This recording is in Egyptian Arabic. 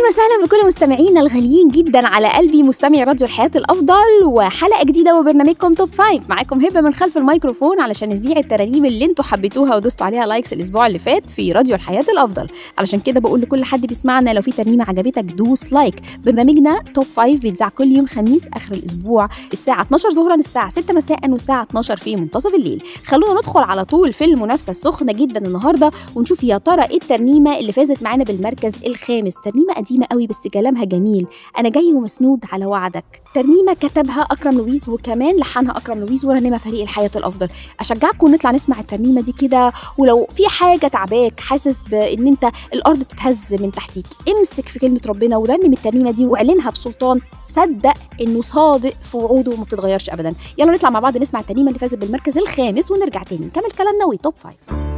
وسهلا بكل مستمعينا الغاليين جدا على قلبي مستمعي راديو الحياة الأفضل وحلقة جديدة وبرنامجكم توب فايف معاكم هبة من خلف الميكروفون علشان نذيع الترانيم اللي انتوا حبيتوها ودوستوا عليها لايكس الأسبوع اللي فات في راديو الحياة الأفضل علشان كده بقول لكل حد بيسمعنا لو في ترنيمة عجبتك دوس لايك برنامجنا توب فايف بيتذاع كل يوم خميس آخر الأسبوع الساعة 12 ظهرا الساعة 6 مساء والساعة 12 في منتصف الليل خلونا ندخل على طول في المنافسة السخنة جدا النهاردة ونشوف يا ترى ايه الترنيمة اللي فازت معانا بالمركز الخامس ترنيمة قديمة قوي بس كلامها جميل أنا جاي ومسنود على وعدك ترنيمة كتبها أكرم لويز وكمان لحنها أكرم لويز ورنمها فريق الحياة الأفضل أشجعكم نطلع نسمع الترنيمة دي كده ولو في حاجة تعباك حاسس بإن أنت الأرض بتتهز من تحتيك امسك في كلمة ربنا ورنم الترنيمة دي واعلنها بسلطان صدق إنه صادق في وعوده وما بتتغيرش أبدا يلا نطلع مع بعض نسمع الترنيمة اللي فازت بالمركز الخامس ونرجع تاني نكمل كلامنا وتوب فايف